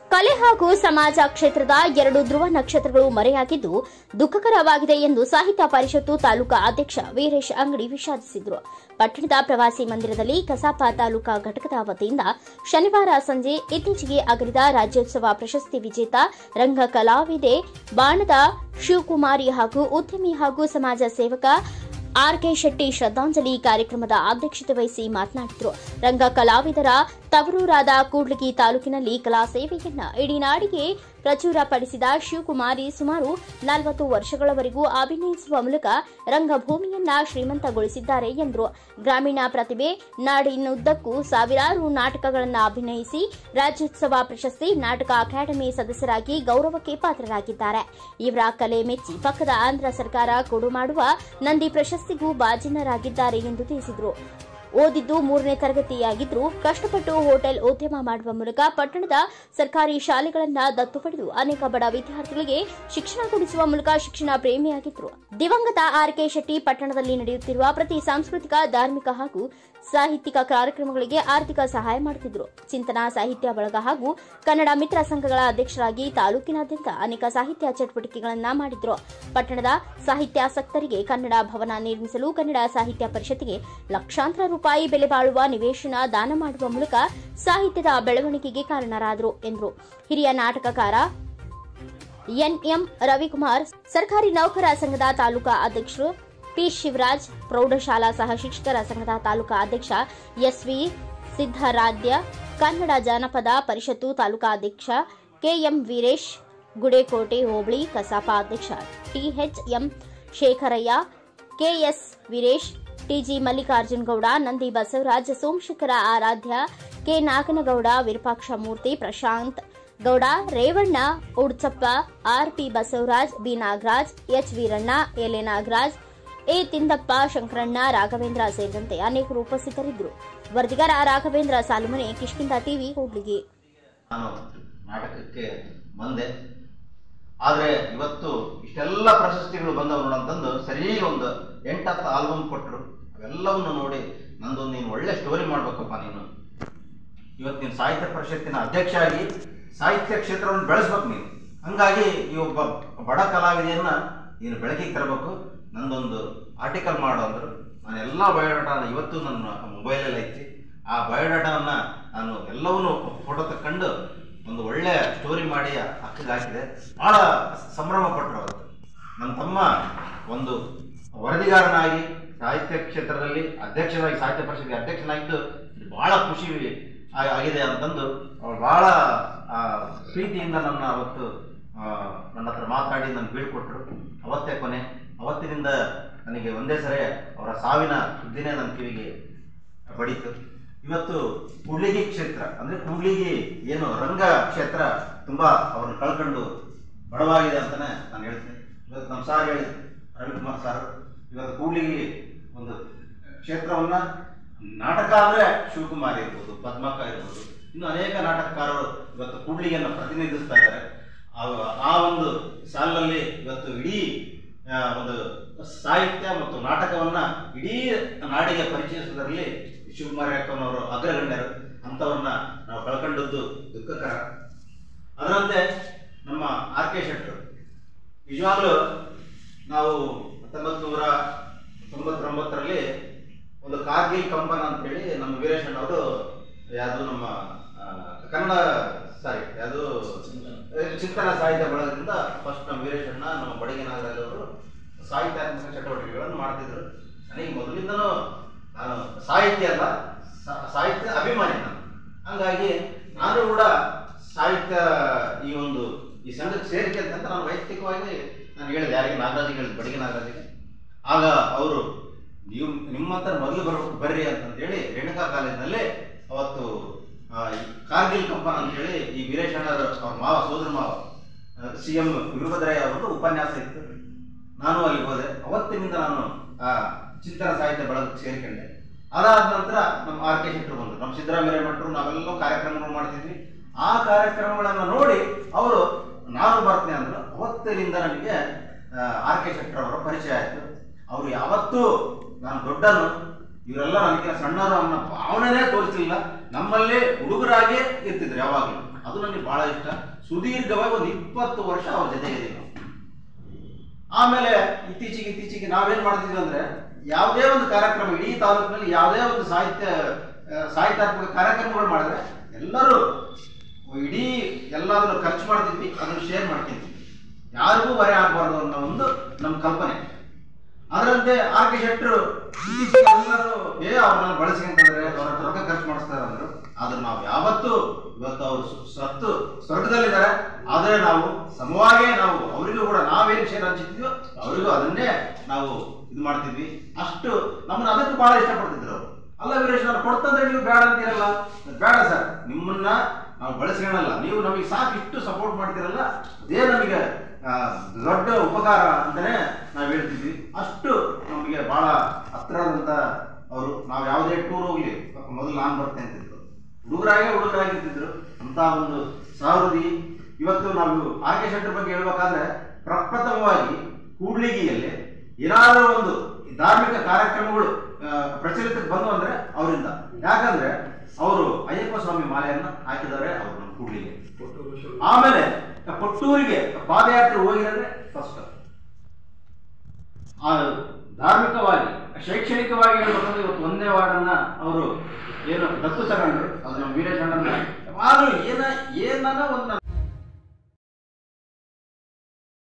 ಕಲೆ ಹಾಗೂ ಸಮಾಜ ಕ್ಷೇತ್ರದ ಎರಡು ಧ್ರುವ ನಕ್ಷತ್ರಗಳು ಮರೆಯಾಗಿದ್ದು ದುಃಖಕರವಾಗಿದೆ ಎಂದು ಸಾಹಿತ್ಯ ಪರಿಷತ್ತು ತಾಲೂಕಾ ಅಧ್ಯಕ್ಷ ವೀರೇಶ್ ಅಂಗಡಿ ವಿಷಾದಿಸಿದರು ಪಟ್ಟಣದ ಪ್ರವಾಸಿ ಮಂದಿರದಲ್ಲಿ ಕಸಾಪ ತಾಲೂಕಾ ಘಟಕದ ವತಿಯಿಂದ ಶನಿವಾರ ಸಂಜೆ ಇತ್ತೀಚೆಗೆ ಅಗಲಿದ ರಾಜ್ಯೋತ್ಸವ ಪ್ರಶಸ್ತಿ ವಿಜೇತ ರಂಗ ಕಲಾವಿದೆ ಬಾಣದ ಶಿವಕುಮಾರಿ ಹಾಗೂ ಉದ್ಯಮಿ ಹಾಗೂ ಸಮಾಜ ಸೇವಕ ಆರ್ಕೆ ಶೆಟ್ಟಿ ಶ್ರದ್ಧಾಂಜಲಿ ಕಾರ್ಯಕ್ರಮದ ಅಧ್ಯಕ್ಷತೆ ವಹಿಸಿ ಮಾತನಾಡಿದರು ರಂಗ ಕಲಾವಿದರ ತವರೂರಾದ ಕೂಡ್ಲಿಗಿ ತಾಲೂಕಿನಲ್ಲಿ ಕಲಾ ಸೇವೆಯನ್ನ ಇಡೀ ನಾಡಿಗೆ ಪ್ರಚುರಪಡಿಸಿದ ಶಿವಕುಮಾರಿ ಸುಮಾರು ನಲವತ್ತು ವರ್ಷಗಳವರೆಗೂ ಅಭಿನಯಿಸುವ ಮೂಲಕ ರಂಗಭೂಮಿಯನ್ನ ಶ್ರೀಮಂತಗೊಳಿಸಿದ್ದಾರೆ ಎಂದರು ಗ್ರಾಮೀಣ ಪ್ರತಿಭೆ ನಾಡಿನುದ್ದಕ್ಕೂ ಸಾವಿರಾರು ನಾಟಕಗಳನ್ನು ಅಭಿನಯಿಸಿ ರಾಜ್ಯೋತ್ಸವ ಪ್ರಶಸ್ತಿ ನಾಟಕ ಅಕಾಡೆಮಿ ಸದಸ್ಯರಾಗಿ ಗೌರವಕ್ಕೆ ಪಾತ್ರರಾಗಿದ್ದಾರೆ ಇವರ ಕಲೆ ಮೆಚ್ಚಿ ಪಕ್ಕದ ಆಂಧ್ರ ಸರ್ಕಾರ ಕೊಡು ಮಾಡುವ ನಂದಿ ಪ್ರಶಸ್ತಿಗೂ ಬಾಜಿನರಾಗಿದ್ದಾರೆ ಎಂದು ತಿಳಿಸಿದರು ಓದಿದ್ದು ಮೂರನೇ ತರಗತಿಯಾಗಿದ್ದರೂ ಕಷ್ಟಪಟ್ಟು ಹೋಟೆಲ್ ಉದ್ಯಮ ಮಾಡುವ ಮೂಲಕ ಪಟ್ಟಣದ ಸರ್ಕಾರಿ ಶಾಲೆಗಳನ್ನ ದತ್ತು ಪಡೆದು ಅನೇಕ ಬಡ ವಿದ್ಯಾರ್ಥಿಗಳಿಗೆ ಶಿಕ್ಷಣ ಕೊಡಿಸುವ ಮೂಲಕ ಶಿಕ್ಷಣ ಪ್ರೇಮಿಯಾಗಿದ್ದರು ದಿವಂಗತ ಆರ್ ಕೆ ಶೆಟ್ಟಿ ಪಟ್ಟಣದಲ್ಲಿ ನಡೆಯುತ್ತಿರುವ ಪ್ರತಿ ಸಾಂಸ್ಕೃತಿಕ ಧಾರ್ಮಿಕ ಹಾಗೂ ಸಾಹಿತ್ಯಿಕ ಕಾರ್ಯಕ್ರಮಗಳಿಗೆ ಆರ್ಥಿಕ ಸಹಾಯ ಮಾಡುತ್ತಿದ್ದರು ಚಿಂತನಾ ಸಾಹಿತ್ಯ ಬಳಗ ಹಾಗೂ ಕನ್ನಡ ಮಿತ್ರ ಸಂಘಗಳ ಅಧ್ಯಕ್ಷರಾಗಿ ತಾಲೂಕಿನಾದ್ಯಂತ ಅನೇಕ ಸಾಹಿತ್ಯ ಚಟುವಟಿಕೆಗಳನ್ನ ಮಾಡಿದ್ರು ಪಟ್ಟಣದ ಸಾಹಿತ್ಯಾಸಕ್ತರಿಗೆ ಕನ್ನಡ ಭವನ ನಿರ್ಮಿಸಲು ಕನ್ನಡ ಸಾಹಿತ್ಯ ಪರಿಷತ್ತಿಗೆ ಲಕ್ಷಾಂತರ ರೂಪಾಯಿ ಬೆಲೆ ಬಾಳುವ ನಿವೇಶನ ದಾನ ಮಾಡುವ ಮೂಲಕ ಸಾಹಿತ್ಯದ ಬೆಳವಣಿಗೆಗೆ ಕಾರಣರಾದರು ಎಂದರು ಹಿರಿಯ ನಾಟಕಕಾರ ಎನ್ಎಂ ರವಿಕುಮಾರ್ ಸರ್ಕಾರಿ ನೌಕರ ಸಂಘದ ತಾಲೂಕಾ ಅಧ್ಯಕ್ಷರು ಪಿ ಶಿವರಾಜ್ ಪ್ರೌಢಶಾಲಾ ಸಹ ಶಿಕ್ಷಕರ ಸಂಘದ ತಾಲೂಕಾ ಅಧ್ಯಕ್ಷ ಎಸ್ವಿ ಸಿದ್ದರಾಧ್ಯ ಕನ್ನಡ ಜಾನಪದ ಪರಿಷತ್ತು ತಾಲೂಕಾ ಅಧ್ಯಕ್ಷ ಕೆಎಂ ವೀರೇಶ್ ಗುಡೇಕೋಟೆ ಹೋಬಳಿ ಕಸಾಪ ಅಧ್ಯಕ್ಷ THM Shekharayya KS Veeresh TG Mallikarjun Gowda Nandi Basavaraj Somashekhara Aradhya K Naganagowda Virupaksha Murthy Prashant Gowda Revanna Udchappa RP Basavaraj B Nagaraj H Veeranna ಎಲೆ ನಾಗರಾಜ್ ಎ ತಿಂದಪ್ಪ ಶಂಕರಣ್ಣ ರಾಘವೇಂದ್ರ ಸೇರಿದಂತೆ ಅನೇಕರು ಉಪಸ್ಥಿತರಿದ್ದರು ವರದಿಗಾರ ರಾಘವೇಂದ್ರ ಸಾಲುಮನೆ ಕಿಷ್ಕಿಂದ ಟಿವಿ ಕೂಡ್ಲಿಗಿ ನಾನು ನಾಟಕಕ್ಕೆ ಬಂದೆ ಆದರೆ ಇವತ್ತು ಇಷ್ಟೆಲ್ಲ ಪ್ರಶಸ್ತಿಗಳು ಬಂದವು ನೋಡಂತಂದು ಸರಿ ಒಂದು ಎಂಟತ್ತು ಆಲ್ಬಮ್ ಕೊಟ್ಟರು ಅವೆಲ್ಲವನ್ನು ನೋಡಿ ನಂದೊಂದು ನೀನು ಒಳ್ಳೆ ಸ್ಟೋರಿ ಮಾಡ್ಬೇಕಪ್ಪ ನೀನು ಇವತ್ತು ನೀನು ಸಾಹಿತ್ಯ ಪರಿಷತ್ತಿನ ಅಧ್ಯಕ್ಷ ಆಗಿ ಸಾಹಿತ್ಯ ಕ್ಷೇತ್ರವನ್ನು ಬೆಳೆಸ್ಬೇಕು ನೀನು ಹಂಗಾಗಿ ಈ ಒಬ್ಬ ಬಡ ಕಲಾವಿದೆಯನ್ನ ನೀನು ಬೆಳಕಿಗೆ ತರಬೇಕು ನಂದೊಂದು ಆರ್ಟಿಕಲ್ ಮಾಡು ಅಂದರು ನಾನು ಎಲ್ಲ ಬಯೋಡಾಟಾನ ಇವತ್ತು ನನ್ನ ಮೊಬೈಲಲ್ಲಿ ಐತಿ ಆ ಬಯೋಡಾಟಾವನ್ನು ನಾನು ಎಲ್ಲವನ್ನೂ ಫೋಟೋ ತಕ್ಕೊಂಡು ಒಂದು ಒಳ್ಳೆ ಸ್ಟೋರಿ ಮಾಡಿ ಅಕ್ಕಗೆ ಹಾಕಿದೆ ಭಾಳ ಸಂಭ್ರಮ ಪಟ್ಟರು ಅವತ್ತು ನನ್ನ ತಮ್ಮ ಒಂದು ವರದಿಗಾರನಾಗಿ ಸಾಹಿತ್ಯ ಕ್ಷೇತ್ರದಲ್ಲಿ ಅಧ್ಯಕ್ಷನಾಗಿ ಸಾಹಿತ್ಯ ಪರಿಷತ್ಗೆ ಅಧ್ಯಕ್ಷನಾಗಿದ್ದು ಭಾಳ ಖುಷಿ ಆ- ಆಗಿದೆ ಅಂತಂದು ಅವಳು ಭಾಳ ಆ, ಪ್ರೀತಿಯಿಂದ ನನ್ನ ಅವತ್ತು ಆ, ನನ್ನ ಹತ್ರ ಮಾತಾಡಿ ನನ್ನ ಬೀಳ್ಕೊಟ್ರು ಅವತ್ತೇ ಕೊನೆ ಅವತ್ತಿನಿಂದ ನನಗೆ ಒಂದೇ ಸರಿ ಅವರ ಸಾವಿನ ಸುದ್ದಿನೇ ನನ್ನ ಕಿವಿಗೆ ಬಡೀತು ಇವತ್ತು ಕೂಡ್ಲಿಗಿ ಕ್ಷೇತ್ರ ಅಂದ್ರೆ ಕೂಡ್ಲಿಗಿ ಏನು ರಂಗ ಕ್ಷೇತ್ರ ತುಂಬಾ ಅವ್ರನ್ನ ಕಳ್ಕೊಂಡು ಬಡವಾಗಿದೆ ಅಂತಾನೆ ನಾನು ಹೇಳ್ತೀನಿ ಇವತ್ತು ನಮ್ಮ ಸಾರ್ ಹೇಳಿ ರವಿಕುಮಾರ್ ಸರ್ ಇವತ್ತು ಕೂಡ್ಲಿಗಿ ಒಂದು ಕ್ಷೇತ್ರವನ್ನ ನಾಟಕ ಅಂದ್ರೆ ಶಿವಕುಮಾರ್ ಇರ್ಬೋದು ಪದ್ಮಕ್ಕ ಇರ್ಬೋದು ಇನ್ನು ಅನೇಕ ನಾಟಕಕಾರರು ಇವತ್ತು ಕೂಡ್ಲಿಗಿಯನ್ನು ಪ್ರತಿನಿಧಿಸ್ತಾ ಇದ್ದಾರೆ ಆ- ಆ ಒಂದು ಸಾಲಿನಲ್ಲಿ ಇವತ್ತು ಇಡೀ ಆ, ಒಂದು ಸಾಹಿತ್ಯ ಮತ್ತು ನಾಟಕವನ್ನ ಇಡೀ ನಾಡಿಗೆ ಪರಿಚಯಿಸುವುದರಲ್ಲಿ ಶಿವಕುಮಾರ್ ಅಕ್ಕನವರು ಅಗ್ರಗಣ್ಯರು ಅಂಥವ್ರನ್ನ ನಾವು ಕಳ್ಕೊಂಡದ್ದು ದುಃಖಕರ ಅದರಂತೆ ನಮ್ಮ ಆರ್ ಕೆ ಶೆಟ್ಟರು ನಿಜವಾಗ್ಲೂ ನಾವು ಹತ್ತೊಂಬತ್ತು ನೂರ ತೊಂಬತ್ತೊಂಬತ್ತರಲ್ಲಿ ಒಂದು ಕಾರ್ಗಿಲ್ ಕಂಪನ್ ಅಂತೇಳಿ ನಮ್ಮ ವೀರೇಶಣ್ಣವರು ಯಾವುದು ನಮ್ಮ ಆ, ಕನ್ನಡ ಸಾರಿ ಯಾವುದು ಚಿಂತನ ಸಾಹಿತ್ಯ ಬಳಗದಿಂದ ಫಸ್ಟ್ ನಮ್ಮ ವೀರೇಶಣ್ಣ ನಮ್ಮ ಬಡಗಿ ನಾಗರಾಜ್ ಅವರು ಸಾಹಿತ್ಯಾತ್ಮಕ ಚಟುವಟಿಕೆಗಳನ್ನು ಮಾಡ್ತಿದ್ರು ನನಗೆ ಮೊದಲಿಂದನೂ ನಾನು ಸಾಹಿತ್ಯ ಅಲ್ಲ ಸಾ- ಸಾಹಿತ್ಯ ಅಭಿಮಾನಿ ನಾನು ಹಂಗಾಗಿ ನಾನು ಕೂಡ ಸಾಹಿತ್ಯ ಈ ಒಂದು ಈ ಸಂಘಕ್ಕೆ ಸೇರಿಕೆ ಅಂತ ನಾನು ವೈಯಕ್ತಿಕವಾಗಿ ನಾನು ಹೇಳಿದೆ ಯಾರಿಗೆ ನಾಗರಾಜಿಗೆ ಹೇಳಿದೆ ಬಡಗಿ ನಾಗರಾಜಿಗೆ ಆಗ ಅವರು ನೀವು ನಿಮ್ಮಂತ ಮೊದಲು ಬರ್ಬೇಕು ಬರ್ರಿ ಅಂತಂತೇಳಿ ರೇಣುಕಾ ಕಾಲೇಜಿನಲ್ಲಿ ಅವತ್ತು ಆ, ಈ ಕಾರ್ಗಿಲ್ ಕಂಪನ್ ಅಂತೇಳಿ ಈ ವೀರೇಶ್ ಅಣ್ಣರ ಅವ್ರ ಮಾವ ಸೋದರ ಮಾವ ಸಿ ಎಂ ವೀರಭದ್ರಯ್ಯ ಅವರದ್ದು ಉಪನ್ಯಾಸ ಇತ್ತು ನಾನು ಅಲ್ಲಿ ಹೋದೆ ಅವತ್ತಿನಿಂದ ನಾನು ಆ ಚಿಂತನ ಸಾಹಿತ್ಯ ಬಳಗಕ್ಕೆ ಸೇರಿಕೊಂಡೆ ಅದಾದ ನಂತರ ನಮ್ಮ ಆರ್ ಕೆ ಶೆಟ್ಟರು ಬಂದರು ನಮ್ಮ ಸಿದ್ದರಾಮಯ್ಯ ಭಟ್ರು ನಾವೆಲ್ಲ ಕಾರ್ಯಕ್ರಮಗಳು ಮಾಡ್ತಿದ್ವಿ ಆ ಕಾರ್ಯಕ್ರಮಗಳನ್ನು ನೋಡಿ ಅವರು ನಾನು ಬರ್ತೇನೆ ಅಂದ್ರು ಅವತ್ತಿನಿಂದ ನನಗೆ ಆರ್ ಕೆ ಶೆಟ್ಟರ್ ಅವರ ಪರಿಚಯ ಆಯಿತು ಅವರು ಯಾವತ್ತೂ ನಾನು ದೊಡ್ಡನು ಇವರೆಲ್ಲ ನನಗೆ ಸಣ್ಣರು ಅನ್ನೋ ಭಾವನೆನೇ ತೋರಿಸಲಿಲ್ಲ ನಮ್ಮಲ್ಲಿ ಹುಡುಗರಾಗಿ ಇರ್ತಿದ್ರು ಯಾವಾಗಲೂ ಅದು ನನಗೆ ಬಹಳ ಇಷ್ಟ ಸುದೀರ್ಘವಾಗಿ ಒಂದು ಇಪ್ಪತ್ತು ವರ್ಷ ಅವ್ರ ಜೊತೆಗೆ ನಾವು ಆಮೇಲೆ ಇತ್ತೀಚೆಗೆ ಇತ್ತೀಚೆಗೆ ನಾವೇನ್ ಮಾಡ್ತಿದ್ವಿ ಅಂದ್ರೆ ಯಾವುದೇ ಒಂದು ಕಾರ್ಯಕ್ರಮ ಇಡೀ ತಾಲೂಕಿನಲ್ಲಿ ಯಾವುದೇ ಒಂದು ಸಾಹಿತ್ಯ ಆ, ಸಾಹಿತ್ಯಾತ್ಮಕ ಕಾರ್ಯಕ್ರಮಗಳು ಮಾಡಿದ್ರೆ ಎಲ್ಲರೂ ಇಡೀ ಎಲ್ಲದನ್ನು ಖರ್ಚು ಮಾಡ್ತಿದ್ವಿ ಅದನ್ನು ಶೇರ್ ಮಾಡ್ಕೊಂತೀವಿ ಯಾರಿಗೂ ಹೊರೆ ಆಗಬಾರ್ದು ಅನ್ನೋ ಒಂದು ನಮ್ಮ ಕಲ್ಪನೆ ಅದರಂತೆ ಆರ್ ಕೆ ಶೆಟ್ಟರು ಇತ್ತೀಚೆಗೆ ಎಲ್ಲರೂ ಏ ಅವ್ರನ್ನ ಬಳಸ್ಕೊಂತಂದ್ರೆ ಅವ್ರ ಹತ್ರ ರೊಕ್ಕ ಖರ್ಚು ಮಾಡಿಸ್ತಾರೆ ಅಂದ್ರು ಆದ್ರೆ ನಾವು ಯಾವತ್ತೂ ಇವತ್ತು ಅವರು ಸತ್ತು ಸ್ವರ್ಗದಲ್ಲಿದ್ದಾರೆ ಆದರೆ ನಾವು ಸಮವಾಗೇ ನಾವು ಅವರಿಗೂ ಕೂಡ ನಾವೇನು ಶೇರ್ ಹಂಚಿದ್ವಿ ಅವರಿಗೂ ಅದನ್ನೇ ನಾವು ಇದು ಮಾಡ್ತಿದ್ವಿ ಅಷ್ಟು ನಮ್ಮನ್ನ ಅದಕ್ಕೆ ಬಹಳ ಇಷ್ಟಪಡ್ತಿದ್ರು ಅವರು ಅಲ್ಲ ವೀರೇಶ್ ನಾನು ಕೊಡ್ತಂದ್ರೆ ನೀವು ಬೇಡ ಅಂತೀರಲ್ಲ ಬೇಡ ಸರ್ ನಿಮ್ಮನ್ನ ನಾವು ಬಳಸ್ಕೊಳ್ಳಲ್ಲ ನೀವು ನಮಗೆ ಸಾಕು ಇಷ್ಟು ಸಪೋರ್ಟ್ ಮಾಡ್ತೀರಲ್ಲ ಅದೇ ನಮಗೆ ಆ, ದೊಡ್ಡ ಉಪಕಾರ ಅಂತಾನೆ ನಾವು ಹೇಳ್ತಿದ್ವಿ ಅಷ್ಟು ನಮಗೆ ಬಹಳ ಹತ್ತಿರದಂತ ಅವರು ನಾವು ಯಾವುದೇ ಟೂರ್ ಹೋಗ್ಲಿ ಪಾಪ ಮೊದಲು ನಾನು ಬರ್ತೇನೆ ಅಂತಿದ್ರು ಹುಡುಗರಾಗೆ ಹುಡುಗರಾಗಿರ್ತಿದ್ರು ಅಂತ ಒಂದು ಸಹೃದಿ ಇವತ್ತು ನಾವು ಆರ್ ಕೆ ಶೆಟ್ಟರ್ ಬಗ್ಗೆ ಹೇಳ್ಬೇಕಾದ್ರೆ ಪ್ರಪ್ರಥಮವಾಗಿ ಕೂಡ್ಲಿಗಿಯಲ್ಲಿ ಏನಾದರೂ ಒಂದು ಧಾರ್ಮಿಕ ಕಾರ್ಯಕ್ರಮಗಳು ಆ, ಪ್ರಚಲಿತಕ್ಕೆ ಬಂದು ಅಂದ್ರೆ ಅವರಿಂದ ಯಾಕಂದ್ರೆ ಅವರು ಅಯ್ಯಪ್ಪ ಸ್ವಾಮಿ ಮಾಲೆಯನ್ನ ಹಾಕಿದ್ದಾರೆ ಅವರು ನಮ್ಮ ಕೂಡ್ಲಿಗೆ ಆಮೇಲೆ ಕೊಟ್ಟೂರಿಗೆ ಪಾದಯಾತ್ರೆ ಹೋಗಿರೋದ್ರೆ ಫಸ್ಟ್ ಆ ಧಾರ್ಮಿಕವಾಗಿ ಶೈಕ್ಷಣಿಕವಾಗಿ ಹೇಳ್ಬೇಕಂದ್ರೆ ಇವತ್ತು ಒಂದೇ ವಾರ್ಡನ್ನ ಅವರು ಏನು ದತ್ತು ತಗೊಂಡ್ರು ಅದು ನಮ್ಮ ವೀರೇಶ್ ಅಣ್ಣನ ಆದ್ರೂ ಏನ ಏನನ್ನ ಒಂದು